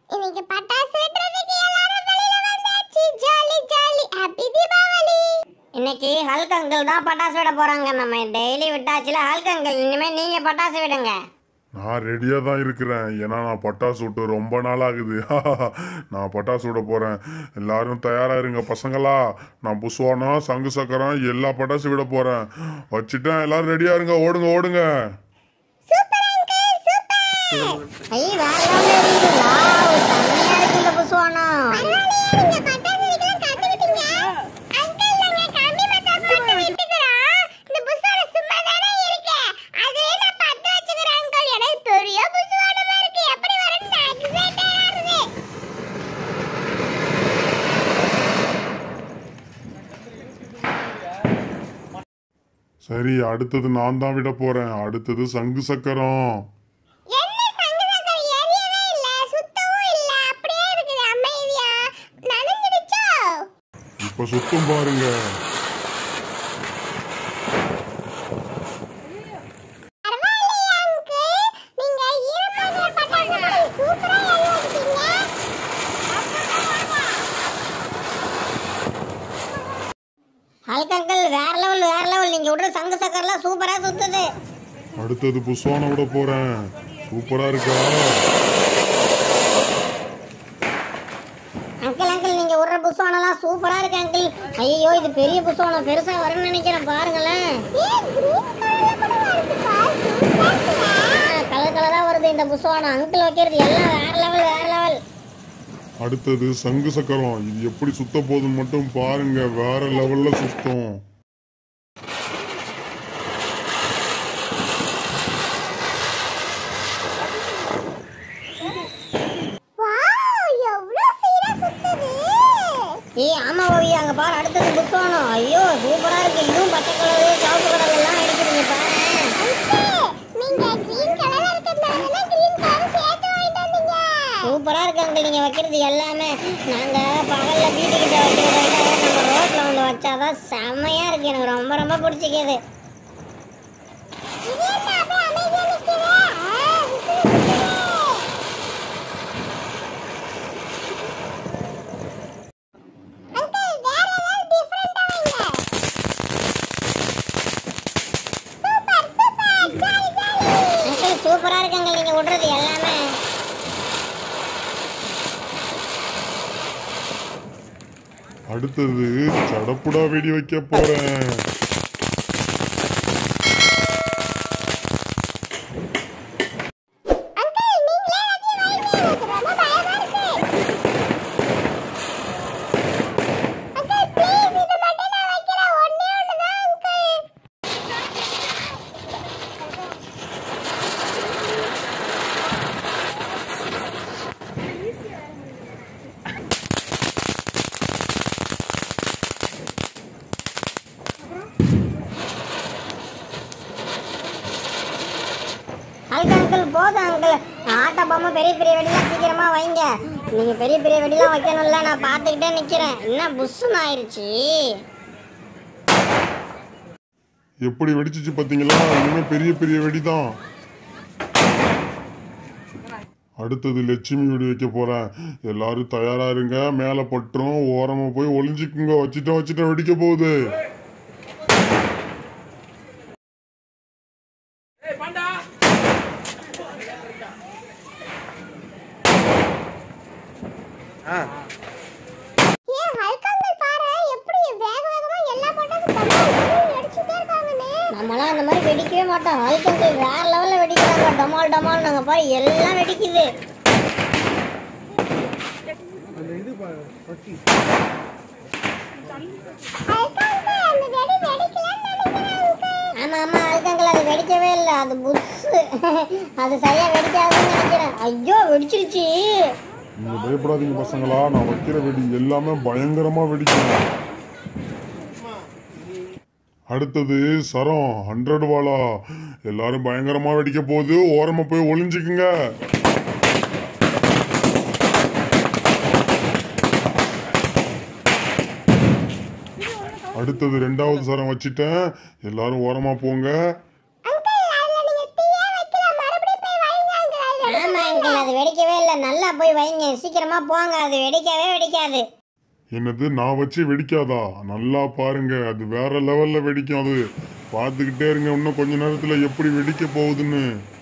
இன்னைக்கு பட்டாசு வெட்டுறதுக்கு எல்லாரும் வெளியில வந்தாச்சு ஜாலி ஜாலி ஹாப்பி தீபாவளி இன்னைக்கு ஹல்க் அங்கிள் தான் பட்டாசு விட போறாங்க நம்ம டெய்லி விட்டாச்சுல ஹல்க் அங்கிள் இனிமே நீங்க பட்டாசு விடுங்க நான் ரெடியாக தான் இருக்கிறேன் ஏன்னா நான் பட்டாசு விட்டு ரொம்ப நாள் ஆகுது நான் பட்டாசு விட போகிறேன் எல்லாரும் தயாராக இருங்க பசங்களா நான் புஸ்வானம் சங்கு சக்கரம் எல்லா பட்டாசு விட போகிறேன் வச்சுட்டேன் எல்லாரும் ரெடியாக இருங்க ஓடுங்க ஓடுங்க சூப்பர் அங்கிள் சூப்பர் ஐய் வேற level இருக்குது. வாவ், செம்மையா இருக்கு இந்த புஸ்வானம் பரவாயில்லையே நீங்க பட்டாசு வெடிக்கலாம் கத்துக்கிட்டீங்க அங்கிள் நாங்க கம்பி மத்தாப்பு மட்டும் வெட்டுக்கிறோம் இந்த புஸ்வான சும்மா தானே இருக்கு அதுவே நான் பத்து வச்சுக்கிறேன் அங்கிள் எனக்கு பெரிய புஸ்வானமா இருக்கு எப்படி வரும்னு நான் எக்ஸைட்டடா இருக்கு சரி அடுத்தது நான் தான் விட போகிறேன் அடுத்தது சங்கு சக்கரம் என்ன சங்கு சக்கரம் எரியவே இல்ல சுத்தவும் இல்ல அப்படியே இருக்குது அமைதியா நனைஞ்சிடுச்சோ இப்போ சுத்தம் பாருங்க பரவாயில்லையே அங்கிள் நீங்க ஈரமான பட்டாசு கூட சூப்பரா எரிய வச்சிட்டீங்க ஹல்க் அங்கிள் வேற லெவல் வேற லெவல் நீங்க விடுற சங்கு சக்கரெல்லாம் சூப்பரா சுத்துது அடுத்தது புஸ்வானம் விட போகிறேன் சூப்பராக இருக்கா அங்கிள் அங்கிள் நீங்க விடுற புஸ்வானம்லாம் சூப்பரா இருக்கு அங்கிள் ஐயோ இது பெரிய புஸ்வானம் பெருசா வரும்னு நினைக்கிறேன் பாருங்களேன் ஏன் கிரீன் கலர்ல கூட வருதுப்பா சூப்பரா இருக்குல்ல கலர் கலரா வருது இந்த புஸ்வானம் அங்கிள் வைக்கிறது எல்லாம் வேற லெவல் வேற லெவல் அடுத்தது சங்கு சக்கரம் இது எப்படி சுத்த போகுதுன்னு மட்டும் பாருங்க வேற லெவல்ல சுத்தம் வாவ் எவ்வளவு சீரா சுத்துது ஏய் ஆமா ஓவி அங்க பாரு அடுத்தது புஸ்வானம் ஐயோ சூப்பரா இருக்கு இதுவும் பச்சை கலர் சிவப்பு கலர் எல்லாம் இருக்குதுங்க பாரு அங்கிள் நீங்க கிரீன் கலர்ல இருக்கிறதுனால கிரீன் கலர் சேர்த்து வாங்கிட்டு வந்தீங்க சூப்பரா இருக்கு அங்கிள் நீங்க வைக்கிறது எல்லாமே நாங்க பகல்ல வீட்டுக்கிட்ட வைக்கிறத விட நம்ம ரோட்ல வந்து வச்சாதான் செம்மையா இருக்கு எனக்கு ரொம்ப ரொம்ப பிடிச்சிக்குது இது என்ன அப்படியே அமைதியா நிக்குது ஆ, சுத்துது, சுத்துது. அங்கிள் வேற ஏதாவது டிஃபரெண்டா வைங்க super super jolly jolly uncle சூப்பரா இருக்கு அங்கிள் நீங்க விடுறது எல்லாமே அடுத்தது சடப்புடா வெடி வைக்க போறேன் அங்கிள் நீங்களே வச்சு வைங்க எனக்கு ரொம்ப பயமா இருக்கு அங்கிள் ப்ளீஸ் இது மட்டும் நான் வைக்கிறேன் ஒண்ணே ஒண்ணுதான் அங்கிள் அங்கிள் அங்கிள் போதும் அங்கிள் ஆட்ட பொம்மை பெரிய பெரிய வெடிலாம் சீக்கிரமா வைங்க நீங்க பெரிய பெரிய வெடிலாம் வைக்கணும்ல நான் பார்த்துக்கிட்டே நிக்கிறேன் என்ன புஷ்ஷுன்னு ஆயிருச்சு எப்படி வெடிச்சிச்சு பாத்தீங்களா இனிமே பெரிய பெரிய வெடிதான் அடுத்தது லட்சுமி வெடி வைக்க போறேன் எல்லாரும் தயாரா இருங்க மேல பட்டுரும் ஓரமா போய் ஒளிஞ்சுக்குங்க வச்சுட்டேன் வச்சுட்டேன் வெடிக்க போகுது ஏன் ஹல்க் அங்கிள் பாரு எப்படி வேக வேகமா எல்லா பட்டாசும் தடவை அடிச்சுட்டே இருக்காங்கன்னு நம்மளாம் அந்த மாதிரி வெடிக்கவே மாட்டோம் அதுக்கு அங்கிள் வேற லெவல்ல வெடிக்கிறாங்க டமால் டமால் நாங்க பாரு எல்லாம் வெடிக்குது ஹல்க் அங்கிள் அந்த வெடி வெடிக்கலன்னு நினைக்கிறேன் அங்கிள் ஆமா ஆமா அதுக்கங்கிள் அது வெடிக்கவே இல்லை அது புஷ்ஷு அது சரியா வெடிக்காதுன்னு நினைக்கிறேன் ஐயோ வெடிச்சிருச்சு நீங்க பயப்படாதீங்க பசங்களா நான் வைக்கிற வெடி எல்லாமே பயங்கரமா வெடிக்கும் அடுத்தது சரம் ஹண்ட்ரட் வாலா எல்லாரும் பயங்கரமா வெடிக்க போகுது ஓரமா போய் ஒளிஞ்சுக்குங்க அடுத்தது ரெண்டாவது சரம் வச்சிட்டேன் எல்லாரும் ஓரமா போங்க அங்கிள் அதுல நீங்க தீயே வைக்கல மறுபடியும் போய் வைங்க அங்கிள் அதுல ஆமா அங்கிள் அது வெடிக்கவே இல்லை நல்லா ஒழுங்கா போய் வைங்க சீக்கிரமா போங்க அது வெடிக்கவே வெடிக்காது என்னது நான் வச்சு வெடிக்காதா நல்லா பாருங்க அது வேற லெவல்ல வெடிக்கும் அது பார்த்துக்கிட்டே இருங்க இன்னும் கொஞ்ச நேரத்துல எப்படி வெடிக்க போகுதுன்னு